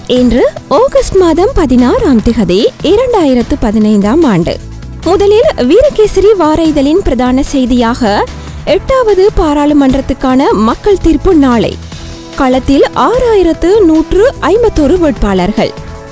இன்று ஆகஸ்ட் மாதம் பதினாறாம் திகதி இரண்டாயிரத்து பதினைந்தாம் ஆண்டு முதலில் வீரகேசரி வார இதழின் பிரதான செய்தியாக எட்டாவது பாராளுமன்றத்துக்கான மக்கள் தீர்ப்பு நாளை களத்தில் ஆறாயிரத்து நூற்று ஐம்பத்தொரு வேட்பாளர்கள்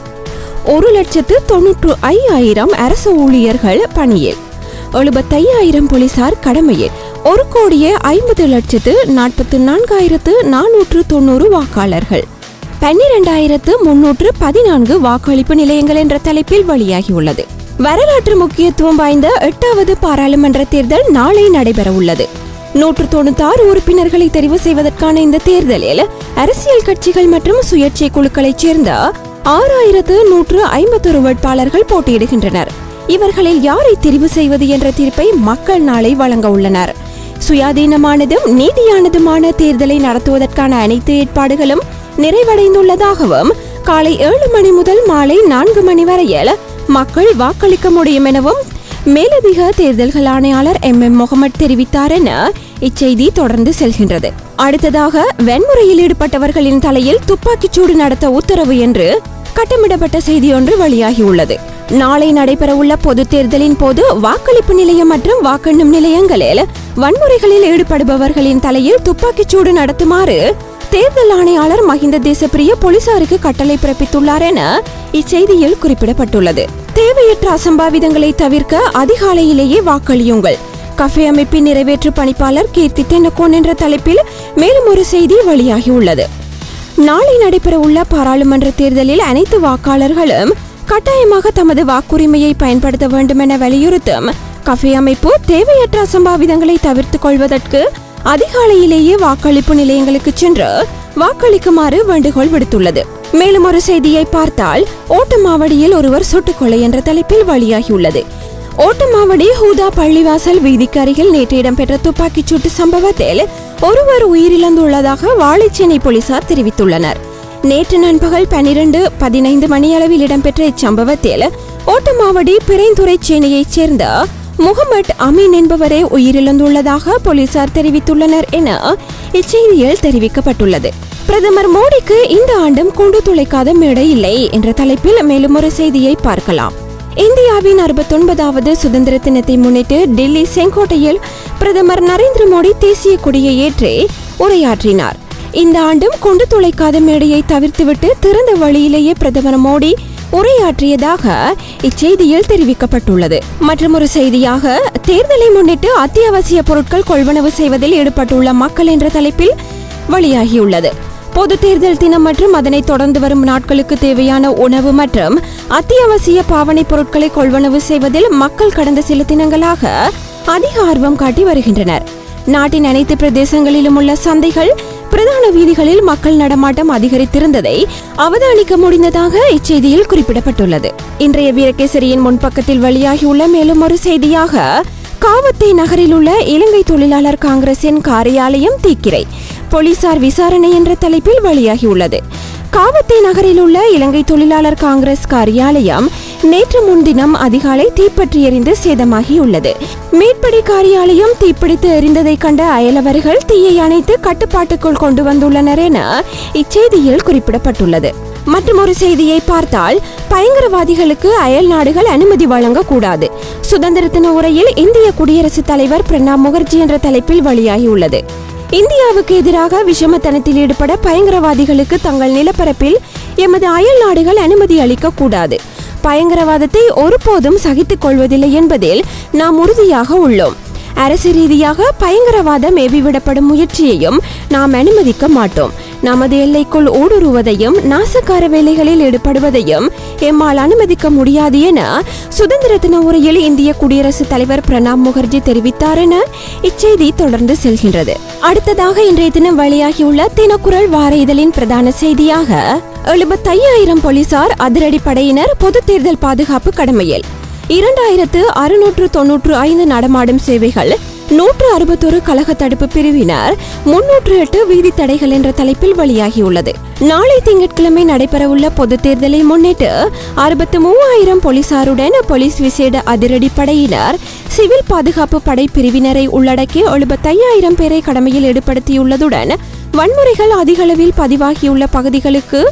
ஒரு லட்சத்து தொன்னூற்று ஐயாயிரம் அரசு ஊழியர்கள் பணியில் எழுபத்தையாயிரம் போலீசார் கடமையில் ஒரு கோடியே ஐம்பது லட்சத்து நாற்பத்து நான்காயிரத்து நானூற்று தொண்ணூறு வாக்காளர்கள் பன்னிரண்டாயிரத்து முன்னூற்று பதினான்கு வாக்களிப்பு நிலையங்கள் என்ற தலைப்பில் வெளியாகியுள்ளது வரலாற்று முக்கியத்துவம் வாய்ந்த எட்டாவது பாராளுமன்ற தேர்தல் நாளை நடைபெற உள்ளது நூற்று தொண்ணூத்தாறு உறுப்பினர்களை தெரிவு செய்வதற்கான இந்த தேர்தலில் அரசியல் கட்சிகள் மற்றும் சுயேட்சை குழுக்களைச் சேர்ந்த ஆறாயிரத்து நூற்று ஐம்பத்தொரு வேட்பாளர்கள் போட்டியிடுகின்றனர் இவர்களில் யாரை தெரிவு செய்வது என்ற தீர்ப்பை மக்கள் நாளை வழங்க உள்ளனர் சுயாதீனமானதும் நீதியானதுமான தேர்தலை நடத்துவதற்கான அனைத்து ஏற்பாடுகளும் நிறைவடைந்துள்ளதாகவும் காலை ஏழு மணி முதல் மாலை நான்கு மணி வரையில் மக்கள் வாக்களிக்க முடியும் எனவும் மேலதிக தேர்தல்கள் ஆணையாளர் எம் எம் முகமது தெரிவித்தார் என இச்செய்தி தொடர்ந்து செல்கின்றது அடுத்ததாக வன்முறையில் ஈடுபட்டவர்களின் தலையில் துப்பாக்கிச்சூடு நடத்த உத்தரவு என்று கட்டமிடப்பட்ட செய்தி ஒன்று வெளியாகியுள்ளது நாளை நடைபெறவுள்ள பொது தேர்தலின் போது வாக்களிப்பு நிலையம் மற்றும் வாக்கெண்ணும் நிலையங்களில் வன்முறைகளில் ஈடுபடுபவர்களின் தலையில் துப்பாக்கிச்சூடு நடத்துமாறு தேர்தல் ஆணையாளர் மஹிந்த தேசப்பிரிய போலீசாருக்கு கட்டளை பிறப்பித்துள்ளார் என இச்செய்தியில் குறிப்பிடப்பட்டுள்ளது தேவையற்ற அசம்பாவிதங்களை தவிர்க்க அதிகாலையிலேயே வாக்களியுங்கள் கஃபே அமைப்பின் நிறைவேற்று பணிப்பாளர் கீர்த்தி தென்னக்கோன் என்ற தலைப்பில் மேலும் ஒரு செய்தி வெளியாகியுள்ளது நாளை நடைபெறவுள்ள பாராளுமன்ற தேர்தலில் அனைத்து வாக்காளர்களும் கட்டாயமாக தமது வாக்குரிமையை பயன்படுத்த வேண்டும் என வலியுறுத்தும் கஃபே அமைப்பு தேவையற்ற அசம்பாவிதங்களை தவிர்த்துக் கொள்வதற்கு அதிகாலையிலேயே வாக்களிப்பு நிலையங்களுக்கு சென்று வாக்களிக்குமாறு வேண்டுகோள் விடுத்துள்ளது மேலும் ஒரு செய்தியை பார்த்தால் ஓட்டமாவடியில் ஒருவர் சுட்டுக்கொலை என்ற தலைப்பில் வெளியாகியுள்ளது ஓட்டமாவடி ஹூதா பள்ளிவாசல் வீதிக்கு அருகில் நேற்று இடம்பெற்ற துப்பாக்கிச் சூட்டு சம்பவத்தில் ஒருவர் உயிரிழந்துள்ளதாக வாழைச்சேனை போலீசார் தெரிவித்துள்ளனர் நேற்று நண்பகல் பனிரெண்டு பதினைந்து மணியளவில் இடம்பெற்ற இச்சம்பவத்தில் ஓட்டமாவடி பிறைந்துறை சேனையைச் சேர்ந்த முகமட் அமீன் என்பவரே உயிரிழந்துள்ளதாக போலீசார் தெரிவித்துள்ளனர் என இச்செய்தியில் தெரிவிக்கப்பட்டுள்ளது பிரதமர் மோடிக்கு இந்த ஆண்டும் குண்டு துளைக்காத மேடை இல்லை என்ற தலைப்பில் மேலும் ஒரு செய்தியை பார்க்கலாம் இந்தியாவின் அறுபத்தொன்பதாவது சுதந்திர தினத்தை முன்னிட்டு டெல்லி செங்கோட்டையில் பிரதமர் நரேந்திர மோடி தேசிய கொடியை ஏற்றி உரையாற்றினார் இந்த ஆண்டும் குண்டு துளைக்காத மேடையை தவிர்த்துவிட்டு திறந்த வழியிலேயே பிரதமர் மோடி உரையாற்றியதாக இச்செய்தியில் தெரிவிக்கப்பட்டுள்ளது மற்றொரு செய்தியாக தேர்தலை முன்னிட்டு அத்தியாவசிய பொருட்கள் கொள்வனவு செய்வதில் ஈடுபட்டுள்ள மக்கள் என்ற தலைப்பில் வெளியாகியுள்ளது பொது தேர்தல் தினம் மற்றும் அதனை தொடர்ந்து வரும் நாட்களுக்கு தேவையான உணவு மற்றும் அத்தியாவசிய பாவனைப் பொருட்களை கொள்வனவு செய்வதில் மக்கள் கடந்த சில தினங்களாக அதிக ஆர்வம் காட்டி வருகின்றனர் நாட்டின் அனைத்து பிரதேசங்களிலும் உள்ள சந்தைகள் பிரதான வீதிகளில் மக்கள் நடமாட்டம் அதிகரித்திருந்ததை அவதானிக்க முடிந்ததாக இச்செய்தியில் குறிப்பிடப்பட்டுள்ளது இன்றைய வீரகேசரியின் முன்பக்கத்தில் வெளியாகியுள்ள மேலும் ஒரு செய்தியாக காவத்தை நகரில் உள்ள இலங்கை தொழிலாளர் காங்கிரசின் காரியாலயம் தீக்கிரை போலீசார் விசாரணை என்ற தலைப்பில் வெளியாகியுள்ளது காவத்தை நகரில் உள்ள இலங்கை தொழிலாளர் காங்கிரஸ் காரியாலயம் நேற்று முன்தினம் அதிகாலை தீப்பற்றி எரிந்து சேதமாகியுள்ளது மேற்படி காரியாலயம் தீப்பிடித்து எரிந்ததை கண்ட அயலவர்கள் தீயை அணைத்து கட்டுப்பாட்டுக்குள் கொண்டு வந்துள்ளனர் என இச்செய்தியில் குறிப்பிடப்பட்டுள்ளது மற்றும் ஒரு செய்தியை பார்த்தால் பயங்கரவாதிகளுக்கு அயல் நாடுகள் அனுமதி வழங்கக்கூடாது சுதந்திர தின உரையில் இந்திய குடியரசுத் தலைவர் பிரணாப் முகர்ஜி என்ற தலைப்பில் வெளியாகியுள்ளது இந்தியாவுக்கு எதிராக விஷமத்தனத்தில் ஈடுபட பயங்கரவாதிகளுக்கு தங்கள் நிலப்பரப்பில் எமது அயல் நாடுகள் அனுமதி அளிக்க கூடாது பயங்கரவாதத்தை ஒருபோதும் சகித்துக் கொள்வதில்லை என்பதில் நாம் உறுதியாக உள்ளோம் அரசு ரீதியாக பயங்கரவாதம் ஏவிவிடப்படும் முயற்சியையும் நாம் அனுமதிக்க மாட்டோம் நமது எல்லைக்குள் ஊடுருவதையும் நாசக்கார வேலைகளில் ஈடுபடுவதையும் எம்மால் அனுமதிக்க முடியாது என சுதந்திர தின உரையில் இந்திய குடியரசுத் தலைவர் பிரணாப் முகர்ஜி தெரிவித்தார் என இச்செய்தி தொடர்ந்து செல்கின்றது அடுத்ததாக இன்றைய தினம் வெளியாகியுள்ள தினக்குரல் வார இதழின் பிரதான செய்தியாக எழுபத்தையாயிரம் போலீசார் அதிரடி படையினர் பொது தேர்தல் பாதுகாப்பு கடமையில் இரண்டாயிரத்து அறுநூற்று தொன்னூற்று ஐந்து நடமாடும் சேவைகள் நூற்று அறுபத்தொரு கழக தடுப்பு பிரிவினர் முன்னூற்று எட்டு வீதி தடைகள் என்ற தலைப்பில் வெளியாகியுள்ளது நாளை திங்கட்கிழமை நடைபெறவுள்ள பொது தேர்தலை முன்னிட்டு அறுபத்து மூவாயிரம் போலீசாருடன் போலீஸ் விசேட அதிரடி படையினர் சிவில் பாதுகாப்பு படை பிரிவினரை உள்ளடக்கி எழுபத்தையாயிரம் பேரை கடமையில் ஈடுபடுத்தியுள்ளதுடன் வன்முறைகள் அதிகளவில் பதிவாகியுள்ள பகுதிகளுக்கு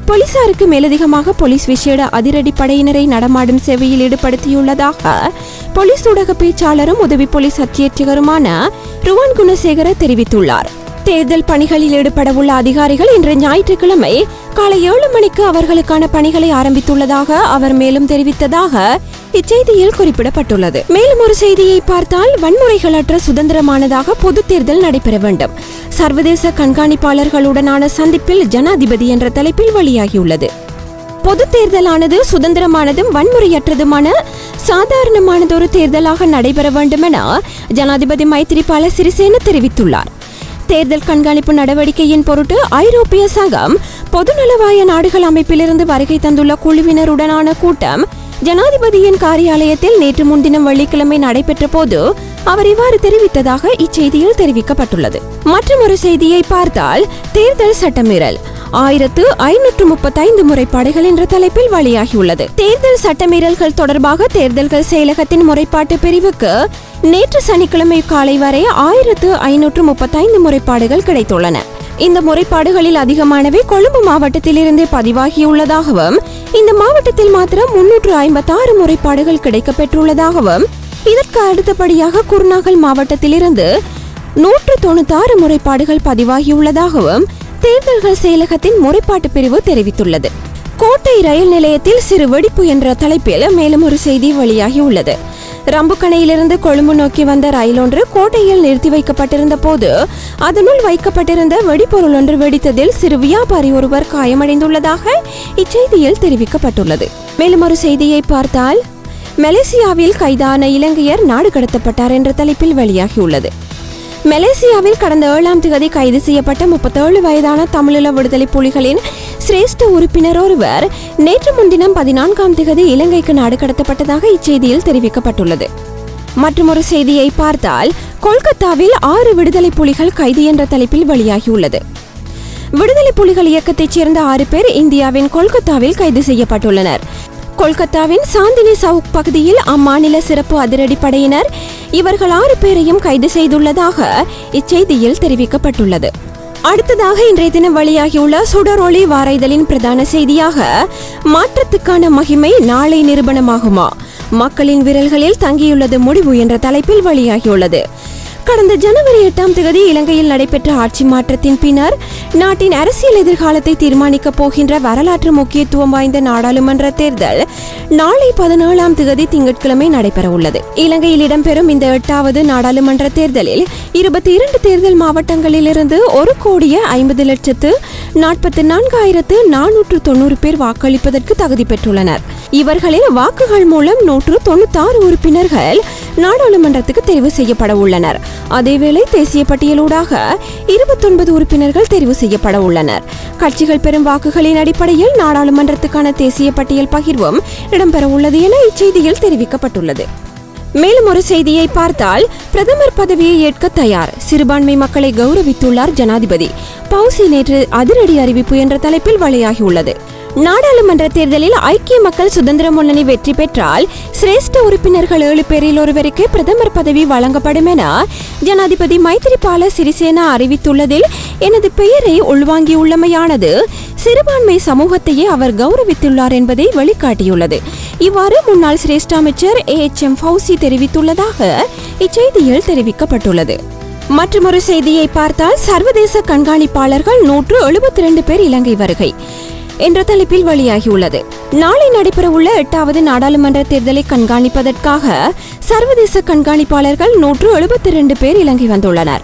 போலீசாருக்கு மேலதிகமாக போலீஸ் விசேட அதிரடி படையினரை நடமாடும் சேவையில் ஈடுபடுத்தியுள்ளதாக போலீஸ் ஊடக பேச்சாளரும் உதவி போலீஸ் அத்தியட்சகருமான ருவான் குணசேகர தெரிவித்துள்ளார் தேர்தல் பணிகளில் ஈடுபடவுள்ள அதிகாரிகள் இன்று ஞாயிற்றுக்கிழமை காலை ஏழு மணிக்கு அவர்களுக்கான பணிகளை ஆரம்பித்துள்ளதாக அவர் மேலும் தெரிவித்ததாக இச்செய்தியில் குறிப்பிடப்பட்டுள்ளது மேலும் ஒரு செய்தியை பார்த்தால் வன்முறைகளற்ற சுதந்திரமானதாக பொது தேர்தல் நடைபெற வேண்டும் சர்வதேச கண்காணிப்பாளர்களுடனான சந்திப்பில் ஜனாதிபதி என்ற தலைப்பில் வெளியாகியுள்ளது பொது தேர்தலானது சுதந்திரமானதும் வன்முறையற்றதுமான சாதாரணமானதொரு தேர்தலாக நடைபெற வேண்டுமென ஜனாதிபதி மைத்திரிபால சிறிசேன தெரிவித்துள்ளார் தேர்தல் கண்காணிப்பு நடவடிக்கையின் பொருட்டு ஐரோப்பிய சங்கம் பொதுநலவாய நாடுகள் அமைப்பிலிருந்து வருகை தந்துள்ள குழுவினருடனான கூட்டம் ஜனாதிபதியின் காரியாலயத்தில் நேற்று முன்தினம் வெள்ளிக்கிழமை நடைபெற்ற போது அவர் இவ்வாறு தெரிவித்ததாக இச்செய்தியில் தெரிவிக்கப்பட்டுள்ளது மற்றொரு செய்தியை பார்த்தால் தேர்தல் சட்டமீறல் ஆயிரத்து ஐநூற்று முப்பத்தைந்து முறைப்பாடுகள் என்ற தலைப்பில் வெளியாகியுள்ளது தேர்தல் சட்டமீறல்கள் தொடர்பாக தேர்தல்கள் செயலகத்தின் முறைப்பாட்டு பிரிவுக்கு நேற்று சனிக்கிழமை காலை வரை ஆயிரத்து ஐநூற்று முப்பத்தைந்து முறைப்பாடுகள் கிடைத்துள்ளன இந்த முறைப்பாடுகளில் அதிகமானவை கொழும்பு மாவட்டத்திலிருந்தே பதிவாகியுள்ளதாகவும் இந்த மாவட்டத்தில் மாத்திரம் முன்னூற்று ஐம்பத்தாறு முறைப்பாடுகள் கிடைக்கப்பெற்றுள்ளதாகவும் இதற்கு அடுத்தபடியாக குருநாகல் மாவட்டத்திலிருந்து நூற்று தொண்ணூத்தாறு முறைப்பாடுகள் பதிவாகியுள்ளதாகவும் தேர்தல்கள் செயலகத்தின் முறைப்பாட்டு பிரிவு தெரிவித்துள்ளது கோட்டை ரயில் நிலையத்தில் சிறு வெடிப்பு என்ற தலைப்பில் மேலும் ஒரு செய்தி வெளியாகியுள்ளது ரம்புக்கணையிலிருந்து கொழும்பு நோக்கி வந்த ரயில் ஒன்று கோட்டையில் நிறுத்தி வைக்கப்பட்டிருந்த போது அதனுள் வைக்கப்பட்டிருந்த வெடிபொருள் ஒன்று வெடித்ததில் சிறு வியாபாரி ஒருவர் காயமடைந்துள்ளதாக இச்செய்தியில் தெரிவிக்கப்பட்டுள்ளது மேலும் ஒரு செய்தியை பார்த்தால் மலேசியாவில் கைதான இலங்கையர் நாடு கடத்தப்பட்டார் என்ற தலைப்பில் வெளியாகியுள்ளது மலேசியாவில் கடந்த ஏழாம் தேதி கைது செய்யப்பட்ட முப்பத்தேழு வயதான தமிழீழ விடுதலை புலிகளின் சிரேஷ்ட உறுப்பினர் ஒருவர் நேற்று முன்தினம் பதினான்காம் தேதி இலங்கைக்கு நாடு கடத்தப்பட்டதாக இச்செய்தியில் தெரிவிக்கப்பட்டுள்ளது மற்றொரு செய்தியை பார்த்தால் கொல்கத்தாவில் ஆறு விடுதலை புலிகள் கைது என்ற தலைப்பில் வெளியாகியுள்ளது விடுதலை புலிகள் இயக்கத்தைச் சேர்ந்த ஆறு பேர் இந்தியாவின் கொல்கத்தாவில் கைது செய்யப்பட்டுள்ளனர் கொல்கத்தாவின் சாந்தினி சவுக் பகுதியில் அம்மாநில சிறப்பு அதிரடி படையினர் இவர்கள் ஆறு பேரையும் கைது செய்துள்ளதாக இச்செய்தியில் தெரிவிக்கப்பட்டுள்ளது அடுத்ததாக இன்றைய தினம் வெளியாகியுள்ள சுடரொளி வார இதழின் பிரதான செய்தியாக மாற்றத்துக்கான மகிமை நாளை நிரூபணமாகுமா மக்களின் விரல்களில் தங்கியுள்ளது முடிவு என்ற தலைப்பில் வெளியாகியுள்ளது கடந்த ஜனவரி எட்டாம் தேதி இலங்கையில் நடைபெற்ற ஆட்சி மாற்றத்தின் பின்னர் நாட்டின் அரசியல் எதிர்காலத்தை தீர்மானிக்கப் போகின்ற வரலாற்று முக்கியத்துவம் வாய்ந்த நாடாளுமன்ற தேர்தல் நாளை பதினேழாம் தேதி திங்கட்கிழமை நடைபெற உள்ளது இலங்கையில் இடம்பெறும் இந்த எட்டாவது நாடாளுமன்ற தேர்தலில் இருபத்தி இரண்டு தேர்தல் மாவட்டங்களிலிருந்து ஒரு கோடியே ஐம்பது லட்சத்து நாற்பத்தி நான்காயிரத்து நானூற்று தொண்ணூறு பேர் வாக்களிப்பதற்கு தகுதி பெற்றுள்ளனர் இவர்களில் வாக்குகள் மூலம் நூற்று தொண்ணூத்தாறு உறுப்பினர்கள் நாடாளுமன்றத்துக்கு தெரிவு செய்யப்பட உள்ளனர் அதேவேளை தேசிய பட்டியலூடாக இருபத்தொன்பது உறுப்பினர்கள் தெரிவு செய்யப்பட உள்ளனர் கட்சிகள் பெறும் வாக்குகளின் அடிப்படையில் நாடாளுமன்றத்துக்கான தேசிய பட்டியல் பகிர்வும் இடம்பெற உள்ளது என இச்செய்தியில் தெரிவிக்கப்பட்டுள்ளது மேலும் ஒரு செய்தியை பார்த்தால் பிரதமர் பதவியை ஏற்க தயார் சிறுபான்மை மக்களை கௌரவித்துள்ளார் ஜனாதிபதி பவுசி நேற்று அதிரடி அறிவிப்பு என்ற தலைப்பில் வெளியாகியுள்ளது நாடாளுமன்ற தேர்தலில் ஐக்கிய மக்கள் சுதந்திர முன்னணி வெற்றி பெற்றால் சிரேஷ்ட உறுப்பினர்கள் ஏழு பேரில் ஒருவருக்கு பிரதமர் பதவி வழங்கப்படும் என ஜனாதிபதி மைத்திரிபால சிறிசேனா அறிவித்துள்ளதில் எனது பெயரை உள்வாங்கியுள்ளமையானது சிறுபான்மை சமூகத்தையே அவர் கௌரவித்துள்ளார் என்பதை வெளிக்காட்டியுள்ளது இவ்வாறு முன்னாள் சிரேஷ்ட அமைச்சர் ஏ எச் எம் ஃபவுசி தெரிவித்துள்ளதாக இச்செய்தியில் தெரிவிக்கப்பட்டுள்ளது மற்றொரு செய்தியை பார்த்தால் சர்வதேச கண்காணிப்பாளர்கள் நூற்று எழுபத்தி ரெண்டு பேர் இலங்கை வருகை என்ற தலைப்பில் வெளியாகியுள்ளது நாளை நடைபெறவுள்ள எட்டாவது நாடாளுமன்ற தேர்தலை கண்காணிப்பதற்காக சர்வதேச கண்காணிப்பாளர்கள் நூற்று எழுபத்தி ரெண்டு பேர் இலங்கை வந்துள்ளனர்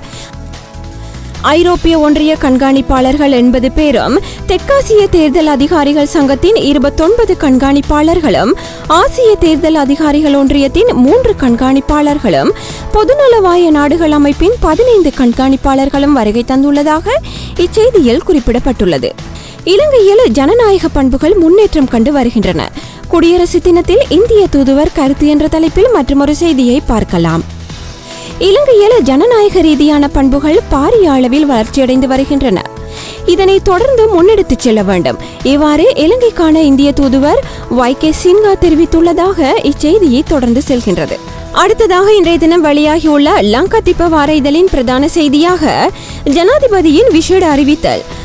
ஐரோப்பிய ஒன்றிய கண்காணிப்பாளர்கள் எண்பது பேரும் தெற்காசிய தேர்தல் அதிகாரிகள் சங்கத்தின் இருபத்தொன்பது கண்காணிப்பாளர்களும் ஆசிய தேர்தல் அதிகாரிகள் ஒன்றியத்தின் மூன்று கண்காணிப்பாளர்களும் பொதுநலவாய நாடுகள் அமைப்பின் பதினைந்து கண்காணிப்பாளர்களும் வருகை தந்துள்ளதாக இச்செய்தியில் குறிப்பிடப்பட்டுள்ளது இலங்கையில் ஜனநாயக பண்புகள் முன்னேற்றம் கண்டு வருகின்றன குடியரசு தினத்தில் இந்திய தூதுவர் கருத்து என்ற தலைப்பில் மற்றொரு செய்தியை பார்க்கலாம் இலங்கையில் ஜனநாயக ரீதியான பண்புகள் பாரிய அளவில் வளர்ச்சியடைந்து வருகின்றன இதனை தொடர்ந்து முன்னெடுத்துச் செல்ல வேண்டும் இவ்வாறு இலங்கைக்கான இந்திய தூதுவர் ஒய் கே சின்ஹா தெரிவித்துள்ளதாக இச்செய்தியை தொடர்ந்து செல்கின்றது அடுத்ததாக இன்றைய தினம் வெளியாகியுள்ள லங்கா திப்ப வார இதழின் பிரதான செய்தியாக ஜனாதிபதியின் விசேட அறிவித்தல்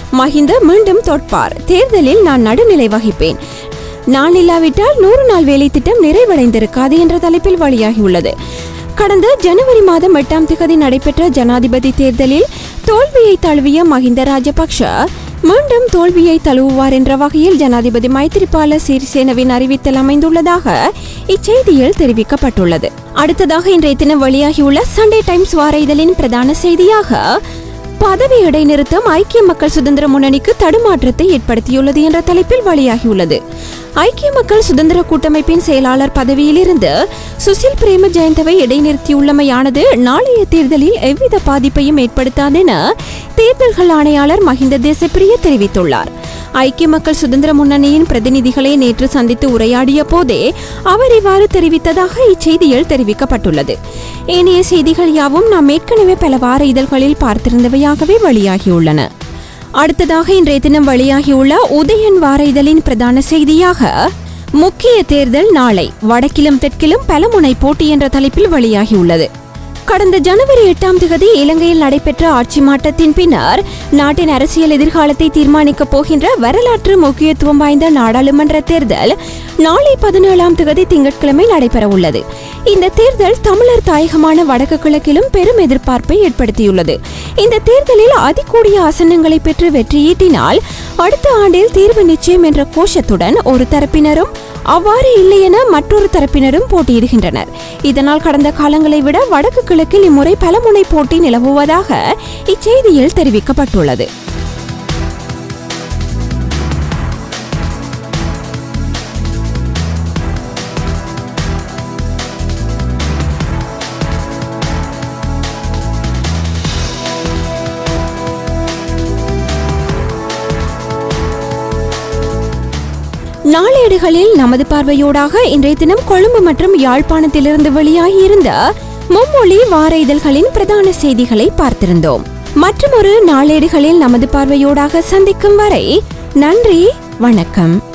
மஹிந்த மீண்டும் தொட்பார் தேர்தலில் நான் நடுநிலை வகிப்பேன் நான் இல்லாவிட்டால் நூறு நாள் வேலை திட்டம் நிறைவடைந்திருக்காது என்ற தலைப்பில் வெளியாகியுள்ளது கடந்த ஜனவரி மாதம் எட்டாம் திகதி நடைபெற்ற ஜனாதிபதி தேர்தலில் தோல்வியை தழுவிய மஹிந்த ராஜபக்ஷ மீண்டும் தோல்வியை தழுவுவார் என்ற வகையில் ஜனாதிபதி மைத்திரிபால சிறிசேனவின் அறிவித்தல் அமைந்துள்ளதாக இச்செய்தியில் தெரிவிக்கப்பட்டுள்ளது அடுத்ததாக இன்றைய தினம் வெளியாகியுள்ள சண்டே டைம்ஸ் வார இதழின் பிரதான செய்தியாக பதவி இடைநிறுத்தம் ஐக்கிய மக்கள் சுதந்திர முன்னணிக்கு தடுமாற்றத்தை ஏற்படுத்தியுள்ளது என்ற தலைப்பில் வெளியாகியுள்ளது ஐக்கிய மக்கள் சுதந்திர கூட்டமைப்பின் செயலாளர் பதவியிலிருந்து சுசில் பிரேம ஜெயந்தவை இடைநிறுத்தியுள்ளமையானது நாளைய தேர்தலில் எவ்வித பாதிப்பையும் ஏற்படுத்தாதென தேர்தல்கள் ஆணையாளர் மஹிந்த தேசப்பிரிய தெரிவித்துள்ளார் ஐக்கிய மக்கள் சுதந்திர முன்னணியின் பிரதிநிதிகளை நேற்று சந்தித்து உரையாடிய போதே அவர் இவ்வாறு தெரிவித்ததாக இச்செய்தியில் தெரிவிக்கப்பட்டுள்ளது ஏனைய செய்திகள் யாவும் நாம் ஏற்கனவே பல வார இதழ்களில் பார்த்திருந்தவையாகவே வெளியாகியுள்ளன அடுத்ததாக இன்றைய தினம் வெளியாகியுள்ள உதயன் வார இதழின் பிரதான செய்தியாக முக்கிய தேர்தல் நாளை வடக்கிலும் தெற்கிலும் பலமுனை போட்டி என்ற தலைப்பில் வெளியாகியுள்ளது கடந்த ஜனவரி எட்டாம் தேதி இலங்கையில் நடைபெற்ற ஆட்சி மாற்றத்தின் பின்னர் நாட்டின் அரசியல் எதிர்காலத்தை தீர்மானிக்கப் போகின்ற வரலாற்று முக்கியத்துவம் வாய்ந்த நாடாளுமன்ற தேர்தல் நாளை பதினேழாம் தேதி திங்கட்கிழமை நடைபெற உள்ளது இந்த தேர்தல் தமிழர் தாயகமான வடக்கு கிழக்கிலும் பெரும் எதிர்பார்ப்பை ஏற்படுத்தியுள்ளது இந்த தேர்தலில் அதிகூடிய ஆசனங்களை பெற்று வெற்றியீட்டினால் அடுத்த ஆண்டில் தீர்வு நிச்சயம் என்ற கோஷத்துடன் ஒரு தரப்பினரும் அவ்வாறு இல்லை என மற்றொரு தரப்பினரும் போட்டியிடுகின்றனர் இதனால் கடந்த காலங்களை விட வடக்கு கிழக்கில் இம்முறை பலமுனை போட்டி நிலவுவதாக இச்செய்தியில் தெரிவிக்கப்பட்டுள்ளது நாளேடுகளில் நமது பார்வையோடாக இன்றைய தினம் கொழும்பு மற்றும் யாழ்ப்பாணத்திலிருந்து வெளியாகியிருந்த மும்மொழி வார இதழ்களின் பிரதான செய்திகளை பார்த்திருந்தோம் மற்றொரு நாளேடுகளில் நமது பார்வையோடாக சந்திக்கும் வரை நன்றி வணக்கம்